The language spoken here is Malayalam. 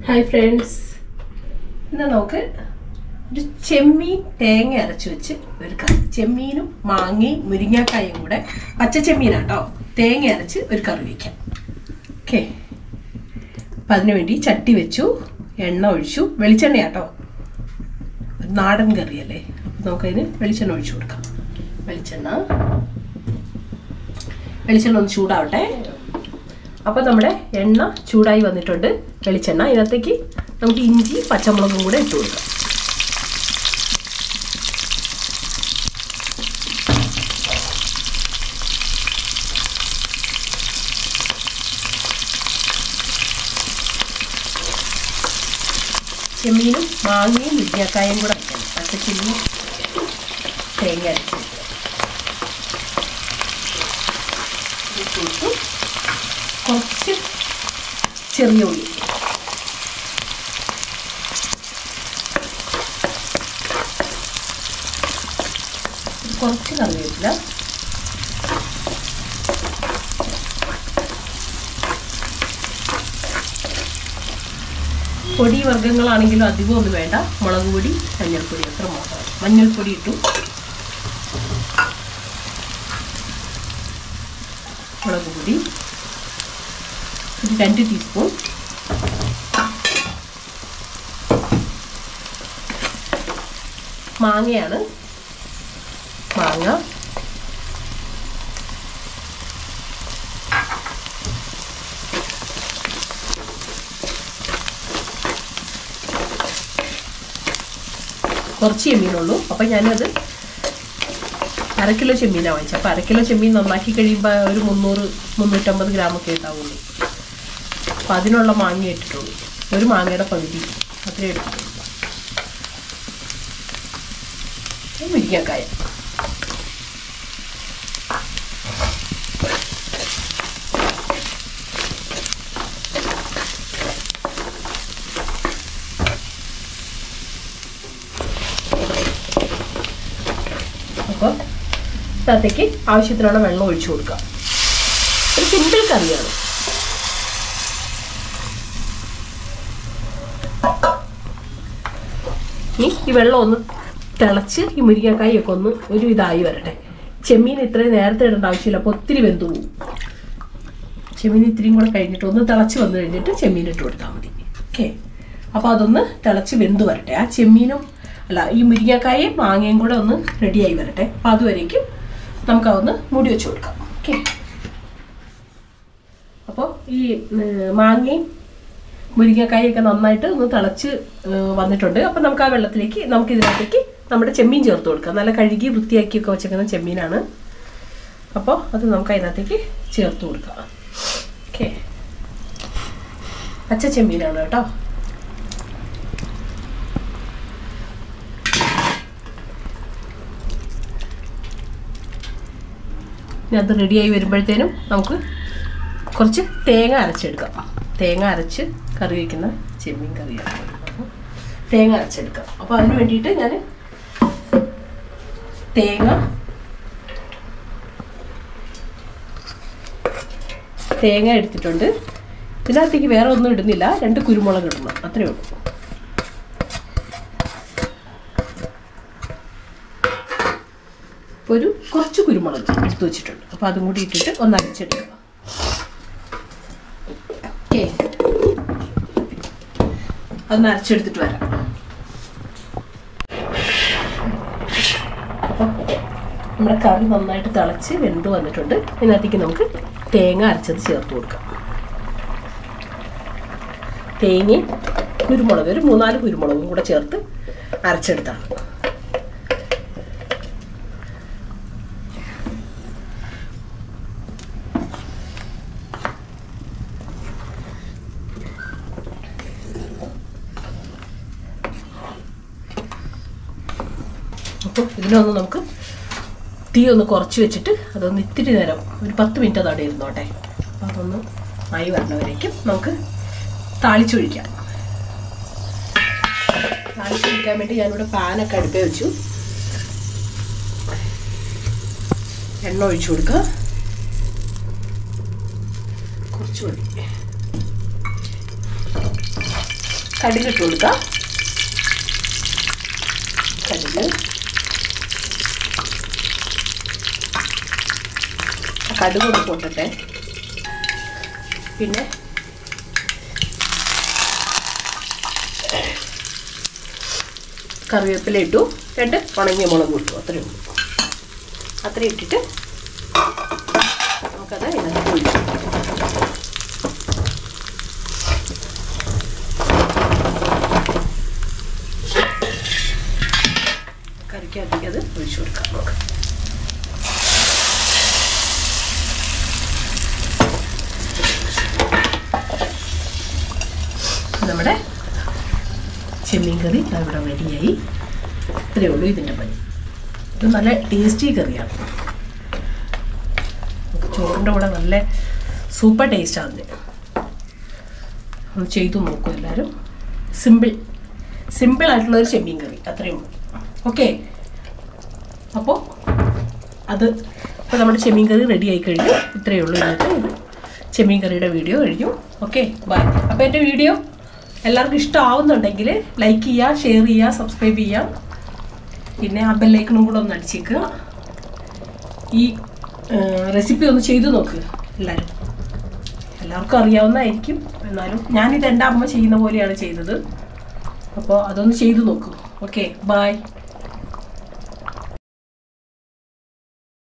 ഹായ് ഫ്രണ്ട്സ് ഇന്ന് നമുക്ക് ഒരു ചെമ്മീൻ തേങ്ങ അരച്ച് വെച്ച് ഒരു കറി ചെമ്മീനും മാങ്ങയും മുരിങ്ങാക്കായും കൂടെ പച്ച ചെമ്മീനാട്ടോ തേങ്ങ അരച്ച് ഒരു കറി വയ്ക്കാം ഓക്കെ അപ്പം അതിനു വേണ്ടി ചട്ടി വെച്ചു എണ്ണ ഒഴിച്ചു വെളിച്ചെണ്ണയാട്ടോ ഒരു നാടൻ കറിയല്ലേ അപ്പം നമുക്കതിന് വെളിച്ചെണ്ണ ഒഴിച്ചു കൊടുക്കാം വെളിച്ചെണ്ണ വെളിച്ചെണ്ണ ഒന്ന് ചൂടാവട്ടെ അപ്പോൾ നമ്മുടെ എണ്ണ ചൂടായി വന്നിട്ടുണ്ട് വെളിച്ചെണ്ണ ഇതിനകത്തേക്ക് നമുക്ക് ഇഞ്ചി പച്ചമുളകും കൂടെ ഇട്ട് കൊടുക്കാം ചെമ്മീനും മാങ്ങയും മുരിങ്ങക്കായും കൂടെ വയ്ക്കണം പച്ചച്ചെമ്മീൻ തേങ്ങ അരച്ച് വെക്കണം കുറച്ച് ചെറിയ ഉള്ളി കുറച്ച് കറിവേപ്പില പൊടി വർഗ്ഗങ്ങളാണെങ്കിലും അധികം ഒന്നും വേണ്ട മുളക് പൊടി മഞ്ഞൾപ്പൊടി അത്ര മാത്രം മഞ്ഞൾപ്പൊടി ഇട്ടു മുളക് പൊടി ഒരു രണ്ട് ടീസ്പൂൺ മാങ്ങയാണ് മാങ്ങ കുറച്ച് ചെമ്മീനുള്ളൂ അപ്പം ഞാനത് അര കിലോ ചെമ്മീനാണ് വാങ്ങിച്ചത് അപ്പോൾ അര കിലോ ചെമ്മീൻ നന്നാക്കി കഴിയുമ്പോൾ ഒരു മുന്നൂറ് മുന്നൂറ്റമ്പത് ഗ്രാമൊക്കെ ഉണ്ടാവുള്ളൂ അപ്പം അതിനുള്ള മാങ്ങ ഇട്ടിട്ടുള്ളൂ ഒരു മാങ്ങയുടെ പകുതി അത്രയും എടുത്തിട്ടുള്ളൂ മുരിങ്ങക്കായ അപ്പോൾ അതിനകത്തേക്ക് ആവശ്യത്തിനുള്ള വെള്ളം ഒഴിച്ചു കൊടുക്കുക ഒരു സിമ്പിൾ കറിയാണ് ഇനി ഈ വെള്ളം ഒന്ന് തിളച്ച് ഈ മുരിങ്ങക്കായൊക്കെ ഒന്ന് ഒരു ഇതായി വരട്ടെ ചെമ്മീൻ ഇത്രയും നേരത്തെ ഇടേണ്ട ആവശ്യമില്ല അപ്പോൾ ഒത്തിരി വെന്തു പോകും ചെമ്മീൻ ഇത്തിരിയും കൂടെ കഴിഞ്ഞിട്ട് ഒന്ന് തിളച്ച് വന്നു കഴിഞ്ഞിട്ട് ചെമ്മീൻ ഇട്ട് കൊടുത്താൽ മതി ഓക്കെ അപ്പോൾ അതൊന്ന് തിളച്ച് വെന്ത് വരട്ടെ ആ ചെമ്മീനും അല്ല ഈ മുരിങ്ങക്കായും മാങ്ങയും കൂടെ ഒന്ന് റെഡിയായി വരട്ടെ അപ്പോൾ അതുവരേക്കും നമുക്ക് അതൊന്ന് മൂടി വെച്ച് കൊടുക്കാം ഓക്കെ അപ്പോൾ ഈ ഏർ, മാങ്ങയും മുരിങ്ങക്കായൊക്കെ നന്നായിട്ട് ഒന്ന് തിളച്ച് ഏർ, വന്നിട്ടുണ്ട് അപ്പം നമുക്ക് ആ വെള്ളത്തിലേക്ക് നമുക്ക് ഇതിനകത്തേക്ക് നമ്മുടെ ചെമ്മീൻ ചേർത്ത് കൊടുക്കാം നല്ല കഴുകി വൃത്തിയാക്കിയൊക്കെ വെച്ചേക്കുന്ന ചെമ്മീനാണ് അപ്പോൾ അത് നമുക്ക് അതിനകത്തേക്ക് ചേർത്ത് കൊടുക്കാം ഓക്കെ പച്ച ചെമ്മീനാണ് കേട്ടോ ഇനി അത് റെഡിയായി വരുമ്പോഴത്തേനും നമുക്ക് കുറച്ച് തേങ്ങ അരച്ചെടുക്കാം തേങ്ങ അരച്ച് കറി വയ്ക്കുന്ന ചെമ്മീൻ കറിയാണ് അപ്പോൾ തേങ്ങ അരച്ചെടുക്കാം അപ്പോൾ അതിന് വേണ്ടിയിട്ട് ഞാൻ തേങ്ങ തേങ്ങ എടുത്തിട്ടുണ്ട് ഇതിനകത്തേക്ക് വേറെ ഒന്നും ഇടുന്നില്ല രണ്ട് കുരുമുളക് ഇടണം അത്രയേ ഉള്ളൂ ഒരു കുറച്ച് കുരുമുളക് എടുത്തു വെച്ചിട്ടുണ്ട് അപ്പോൾ അതും കൂടി ഇട്ടിട്ട് ഒന്ന് അരച്ചെടുക്കുക ഓക്കെ അതൊന്ന് അരച്ചെടുത്തിട്ട് വരാം അപ്പോൾ നമ്മുടെ കറി നന്നായിട്ട് തിളച്ച് വെന്ത് വന്നിട്ടുണ്ട് ഇതിനകത്തേക്ക് നമുക്ക് തേങ്ങ അരച്ചത് ചേർത്ത് കൊടുക്കാം തേങ്ങയും കുരുമുളക് ഒരു മൂന്നാല് കുരുമുളകും കൂടെ ചേർത്ത് അരച്ചെടുത്താണ് അപ്പോൾ ഇതിനൊന്ന് നമുക്ക് തീ ഒന്ന് കുറച്ച് വെച്ചിട്ട് അതൊന്ന് ഇത്തിരി നേരം ഒരു പത്ത് മിനിറ്റ് അതവിടെ ഇരുന്നോട്ടെ അപ്പോൾ അതൊന്ന് ആയി വരണവരേക്കും നമുക്ക് താളിച്ചൊഴിക്കാം താളിച്ചൊഴിക്കാൻ വേണ്ടി ഞാനിവിടെ പാനൊക്കെ അടുപ്പേ വെച്ചു എണ്ണ ഒഴിച്ചു കൊടുക്കുക കുറച്ച് മതി കടുക് ഇട്ട് കൊടുക്കാം കടുക് കടുക് ഒന്ന് പൊട്ടട്ടെ പിന്നെ കറിവേപ്പില ഇട്ടു രണ്ട് ഉണങ്ങിയ മുളക് ഇട്ടു അത്രയും ഉള്ളൂ അത്രയും ഇട്ടിട്ട് നമുക്കത് ഇതിനകത്ത് ഒഴിച്ചു കറിക്കകത്തേക്ക് അത് ഒഴിച്ചു കൊടുക്കാം നമുക്ക് നമ്മുടെ ചെമ്മീൻ കറി ദാ ഇവിടെ റെഡിയായി ഇത്രയേ ഉള്ളൂ ഇതിൻ്റെ പണി ഇത് നല്ല ടേസ്റ്റി കറിയാണ് നമുക്ക് ചോറിൻ്റെ കൂടെ നല്ല സൂപ്പർ ടേസ്റ്റാണ് അതിന് ഒന്ന് ചെയ്തു നോക്കൂ എല്ലാവരും സിമ്പിൾ സിമ്പിൾ ആയിട്ടുള്ള ഒരു ചെമ്മീൻ കറി അത്രയേ ഉള്ളൂ ഓക്കെ അപ്പോൾ അത് ഇപ്പോൾ നമ്മുടെ ചെമ്മീൻ കറി റെഡി ആയി കഴിഞ്ഞു ഇത്രയേ ഉള്ളൂ ഇന്നത്തെ ഇത് ചെമ്മീൻ കറിയുടെ വീഡിയോ കഴിഞ്ഞു ഓക്കെ ബൈ അപ്പോൾ എൻ്റെ വീഡിയോ എല്ലാവർക്കും ഇഷ്ടമാവുന്നുണ്ടെങ്കിൽ ലൈക്ക് ചെയ്യുക ഷെയർ ചെയ്യുക സബ്സ്ക്രൈബ് ചെയ്യുക പിന്നെ ആ ബെല്ലൈക്കണും കൂടെ ഒന്ന് അടിച്ചേക്കുക ഈ റെസിപ്പി ഒന്ന് ചെയ്തു നോക്ക് എല്ലാവരും എല്ലാവർക്കും അറിയാവുന്നതായിരിക്കും എന്നാലും ഞാനിത് എൻ്റെ അമ്മ ചെയ്യുന്ന പോലെയാണ് ചെയ്തത് അപ്പോൾ അതൊന്ന് ചെയ്തു നോക്കൂ ഓക്കെ ബായ്